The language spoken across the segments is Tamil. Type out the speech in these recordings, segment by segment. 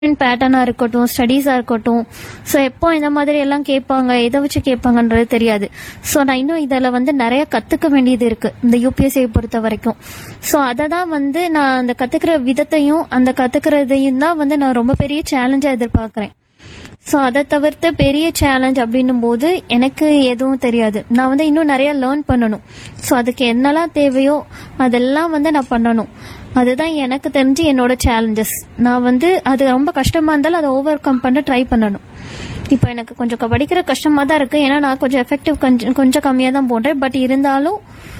பேட்டர்னாக இருக்கட்டும் ஸ்டடீஸாக இருக்கட்டும் ஸோ எப்போ இந்த மாதிரி எல்லாம் கேட்பாங்க எதை வச்சு கேட்பாங்கன்றது தெரியாது ஸோ நான் இன்னும் இதில் வந்து நிறைய கற்றுக்க வேண்டியது இருக்குது இந்த யூபிஎஸ்சியை பொறுத்த வரைக்கும் ஸோ அதை தான் வந்து நான் அந்த கற்றுக்கிற விதத்தையும் அந்த கற்றுக்கிறதையும் தான் வந்து நான் ரொம்ப பெரிய சேலஞ்சாக எதிர்பார்க்குறேன் ஸோ அதை தவிர்த்து பெரிய சேலஞ்ச் அப்படின்னும் போது எனக்கு எதுவும் தெரியாது நான் வந்து இன்னும் நிறைய லேர்ன் பண்ணணும் ஸோ அதுக்கு என்னெல்லாம் தேவையோ அதெல்லாம் வந்து நான் பண்ணணும் அதுதான் எனக்கு தெரிஞ்சு என்னோட சேலஞ்சஸ் நான் வந்து அது ரொம்ப கஷ்டமா இருந்தாலும் அதை ஓவர் கம் பண்ண ட்ரை பண்ணணும் இப்போ எனக்கு கொஞ்சம் க- படிக்கிற கஷ்டமா தான் இருக்கு ஏன்னா நான் கொஞ்சம் எஃபெக்டிவ் கொஞ்சம் கொஞ்சம் கம்மியாக தான் போடுறேன் பட் இருந்தாலும்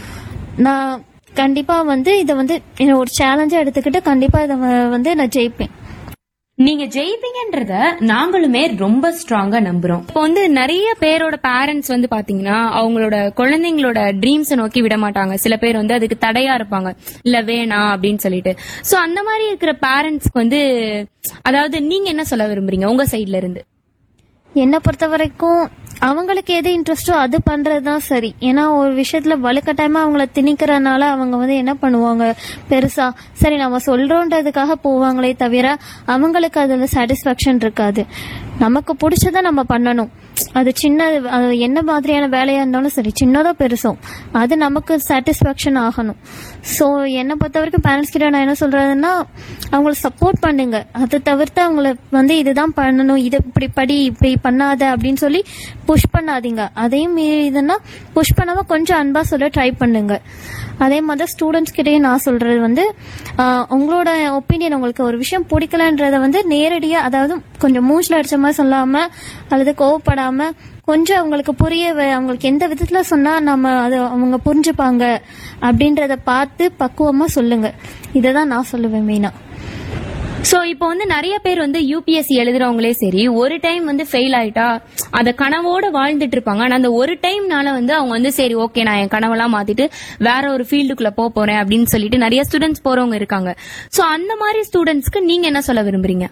நான் கண்டிப்பா வந்து இதை வந்து என்ன ஒரு சேலஞ்சா எடுத்துக்கிட்டு கண்டிப்பா இதை வ- வந்து நான் ஜெயிப்பேன் நீங்க ஜெயிப்பீங்கன்றத நாங்களுமே ரொம்ப ஸ்ட்ராங்கா நம்புறோம் இப்போ வந்து நிறைய பேரோட பேரண்ட்ஸ் வந்து பாத்தீங்கன்னா அவங்களோட குழந்தைங்களோட ட்ரீம்ஸை நோக்கி விட மாட்டாங்க சில பேர் வந்து அதுக்கு தடையா இருப்பாங்க இல்ல வேணாம் அப்படின்னு சொல்லிட்டு சோ அந்த மாதிரி இருக்கிற பேரண்ட்ஸ்க்கு வந்து அதாவது நீங்க என்ன சொல்ல விரும்புறீங்க உங்க சைட்ல இருந்து என்னை பொறுத்த வரைக்கும் அவங்களுக்கு எது இன்ட்ரெஸ்டோ அது பண்றது தான் சரி ஏன்னா ஒரு விஷயத்துல வலுக்கட்டாயமா அவங்கள திணிக்கிறனால அவங்க வந்து என்ன பண்ணுவாங்க பெருசா சரி நம்ம சொல்றோன்றதுக்காக போவாங்களே தவிர அவங்களுக்கு அதுல சாட்டிஸ்பாக்சன் இருக்காது நமக்கு பிடிச்சத நம்ம பண்ணணும் அது சின்ன அது என்ன மாதிரியான வேலையா இருந்தாலும் சரி சின்னதோ பெருசோ அது நமக்கு சாட்டிஸ்பாக்சன் ஆகணும் ஸோ என்னை பொறுத்த வரைக்கும் பேரண்ட்ஸ் கிட்ட நான் என்ன சொல்றதுன்னா அவங்கள சப்போர்ட் பண்ணுங்க அதை தவிர்த்து அவங்கள வந்து இதுதான் பண்ணணும் இது இப்படி படி இப்படி பண்ணாத அப்படின்னு சொல்லி புஷ் பண்ணாதீங்க அதையும் மீறிதுன்னா புஷ் பண்ணாம கொஞ்சம் அன்பா சொல்ல ட்ரை பண்ணுங்க அதே மாதிரி ஸ்டூடெண்ட்ஸ் கிட்டயும் நான் சொல்றது வந்து ஆஹ், உங்களோட ஒப்பீனியன் உங்களுக்கு ஒரு விஷயம் பிடிக்கலன்றத வந்து நேரடியா அதாவது கொஞ்சம் மூஞ்சில அடிச்ச மாதிரி சொல்லாம அல்லது கோவப்படாம கொஞ்சம் அவங்களுக்கு புரிய வ- அவங்களுக்கு எந்த விதத்துல சொன்னா நம்ம அதை அவங்க புரிஞ்சுப்பாங்க அப்படின்றத பார்த்து பக்குவமா சொல்லுங்க இதை தான் நான் சொல்லுவேன் மெயினா சோ இப்போ வந்து நிறைய பேர் வந்து யூபிஎஸ்சி எழுதுறவங்களே சரி ஒரு டைம் வந்து ஃபெயில் ஆயிட்டா அத கனவோட வாழ்ந்துட்டு இருப்பாங்க ஆனா அந்த ஒரு டைம்னால வந்து அவங்க வந்து சரி ஓகே நான் என் கனவெல்லாம் மாத்திட்டு வேற ஒரு ஃபீல்டுக்குள்ள போக போறேன் அப்படின்னு சொல்லிட்டு நிறைய ஸ்டூடெண்ட்ஸ் போறவங்க இருக்காங்க சோ அந்த மாதிரி ஸ்டூடெண்ட்ஸ்க்கு நீங்க என்ன சொல்ல விரும்புறீங்க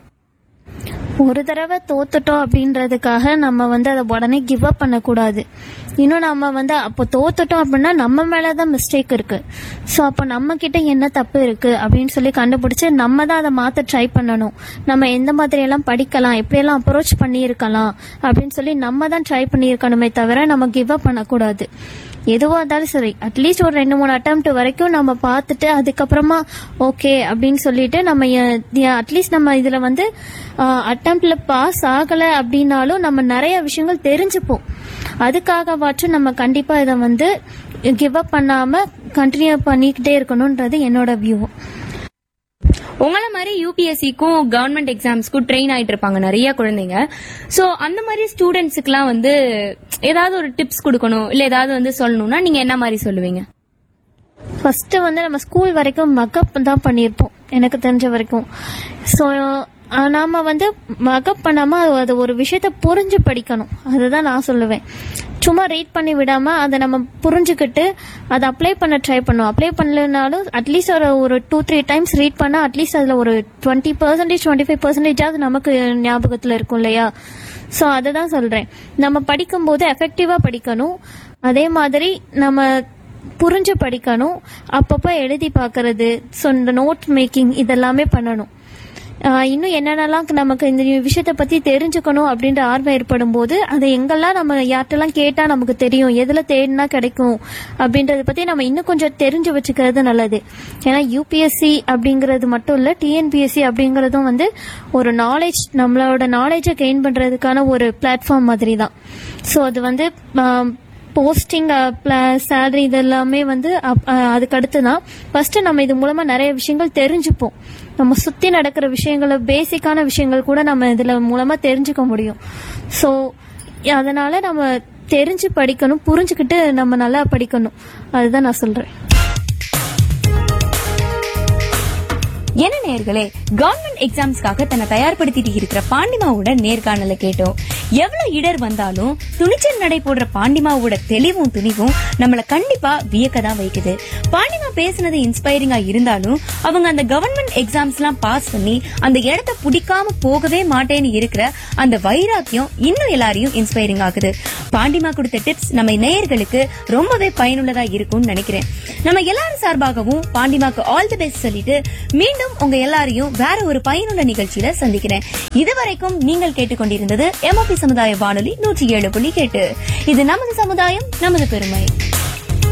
ஒரு தடவை தோத்துட்டோம் அப்படின்றதுக்காக நம்ம வந்து அதை உடனே கிவ் அப் பண்ணக்கூடாது இன்னும் நம்ம வந்து அப்போ தோத்துட்டோம் அப்படின்னா நம்ம மேலதான் மிஸ்டேக் இருக்கு ஸோ அப்போ நம்ம கிட்ட என்ன தப்பு இருக்கு அப்படின்னு சொல்லி கண்டுபிடிச்சு நம்ம தான் அதை மாத்த ட்ரை பண்ணணும் நம்ம எந்த மாதிரி எல்லாம் படிக்கலாம் எப்படியெல்லாம் அப்ரோச் பண்ணியிருக்கலாம் அப்படின்னு சொல்லி நம்ம தான் ட்ரை பண்ணியிருக்கணுமே தவிர நம்ம கிவ் அப் பண்ணக்கூடாது எதுவா இருந்தாலும் சரி அட்லீஸ்ட் ஒரு ரெண்டு மூணு அட்டம் வரைக்கும் நம்ம பார்த்துட்டு அதுக்கப்புறமா ஓகே அப்படின்னு சொல்லிட்டு நம்ம அட்லீஸ்ட் நம்ம இதுல வந்து அட்டம்ப்ட்ல பாஸ் ஆகல அப்படின்னாலும் நம்ம நிறைய விஷயங்கள் தெரிஞ்சுப்போம் அதுக்காகவாச்சும் நம்ம கண்டிப்பா இதை வந்து கிவ் அப் பண்ணாம கண்டினியூ பண்ணிக்கிட்டே இருக்கணும்ன்றது என்னோட வியூ உங்கள மாதிரி யூபிஎஸ்சிக்கும் கவர்மெண்ட் எக்ஸாம்ஸ்க்கும் ட்ரெயின் ஆயிட்டு இருப்பாங்க நிறைய குழந்தைங்க சோ அந்த மாதிரி ஸ்டூடெண்ட்ஸுக்குலாம் வந்து ஏதாவது ஒரு டிப்ஸ் கொடுக்கணும் இல்ல ஏதாவது வந்து சொல்லணும்னா நீங்க என்ன மாதிரி சொல்லுவீங்க ஃபர்ஸ்ட் வந்து நம்ம ஸ்கூல் வரைக்கும் மக்கப் தான் பண்ணியிருப்போம் எனக்கு தெரிஞ்ச வரைக்கும் ஸோ நாம வந்து மக்கப் பண்ணாம அது- அது ஒரு விஷயத்த புரிஞ்சு படிக்கணும் அதுதான் நான் சொல்லுவேன் சும்மா ரீட் பண்ணி விடாம அதை நம்ம புரிஞ்சுக்கிட்டு அதை அப்ளை பண்ண ட்ரை பண்ணுவோம் அப்ளை பண்ணலனாலும் அட்லீஸ்ட் ஒரு ஒரு டூ த்ரீ டைம்ஸ் ரீட் பண்ணா அட்லீஸ்ட் அதுல ஒரு டுவெண்ட்டி பர்சன்டேஜ் டுவெண்ட்டி ஃபைவ் பர்சன்டேஜாவது நமக்கு ஞாபகத்துல இருக்கும் இல்லையா ஸோ அதை தான் சொல்றேன் நம்ம படிக்கும்போது எஃபெக்டிவா படிக்கணும் அதே மாதிரி நம்ம புரிஞ்சு படிக்கணும் அப்பப்போ எழுதி பார்க்கறது ஸோ இந்த நோட் மேக்கிங் இதெல்லாமே பண்ணணும் ஆஹ் இன்னும் என்னென்னலாம் நமக்கு இந்த விஷயத்தை பத்தி தெரிஞ்சுக்கணும் அப்படின்ற ஆர்வம் ஏற்படும் போது அதை எங்கெல்லாம் நம்ம யார்கிட்டலாம் கேட்டா நமக்கு தெரியும் எதுல தேடினா கிடைக்கும் அப்படின்றத பத்தி நம்ம இன்னும் கொஞ்சம் தெரிஞ்சு வச்சுக்கிறது நல்லது ஏன்னா யூபிஎஸ்சி அப்படிங்கிறது மட்டும் இல்ல டிஎன்பிஎஸ்சி அப்படிங்கறதும் வந்து ஒரு நாலேஜ் நம்மளோட நாலேஜை கெயின் பண்றதுக்கான ஒரு பிளாட்ஃபார்ம் மாதிரி தான் ஸோ அது வந்து ஆம், போஸ்டிங் சேலரி இதெல்லாமே வந்து அப்- அஹ் அதுக்கு அடுத்து தான் ஃபர்ஸ்ட் நம்ம இது மூலமா நிறைய விஷயங்கள் தெரிஞ்சுப்போம் நம்ம சுத்தி நடக்கிற விஷயங்களை பேசிக்கான விஷயங்கள் கூட நம்ம இதுல மூலமா தெரிஞ்சுக்க முடியும் ஸோ அதனால நம்ம தெரிஞ்சு படிக்கணும் புரிஞ்சுக்கிட்டு நம்ம நல்லா படிக்கணும் அதுதான் நான் சொல்றேன் என்ன நேர்களே கவர்மெண்ட் எக்ஸாம்ஸ்க்காக தன்னை தயார்படுத்திட்டு இருக்கிற பாண்டிமாவோட நேர்காணல கேட்டோம் எவ்வளவு இடர் வந்தாலும் துணிச்சல் நடை போடுற பாண்டிமாவோட தெளிவும் துணிவும் நம்மள கண்டிப்பா வியக்க தான் வைக்குது பாண்டிமா பேசுனது இன்ஸ்பைரிங்கா இருந்தாலும் அவங்க அந்த கவர்மெண்ட் எக்ஸாம்ஸ் எல்லாம் பாஸ் பண்ணி அந்த இடத்த பிடிக்காம போகவே மாட்டேன்னு இருக்கிற அந்த வைராக்கியம் இன்னும் எல்லாரையும் இன்ஸ்பைரிங் ஆகுது பாண்டிமா கொடுத்த டிப்ஸ் நம்ம நேயர்களுக்கு ரொம்பவே பயனுள்ளதா இருக்கும்னு நினைக்கிறேன் நம்ம எல்லாரும் சார்பாகவும் பாண்டிமாக்கு ஆல் தி பெஸ்ட் சொல்லிட்டு மீண்டும் மீண்டும் உங்க எல்லாரையும் வேற ஒரு பயனுள்ள நிகழ்ச்சியில சந்திக்கிறேன் இதுவரைக்கும் நீங்கள் கேட்டுக்கொண்டிருந்தது எம்ஓபி சமுதாய வானொலி நூற்றி ஏழு புள்ளி கேட்டு இது நமது சமுதாயம் நமது பெருமை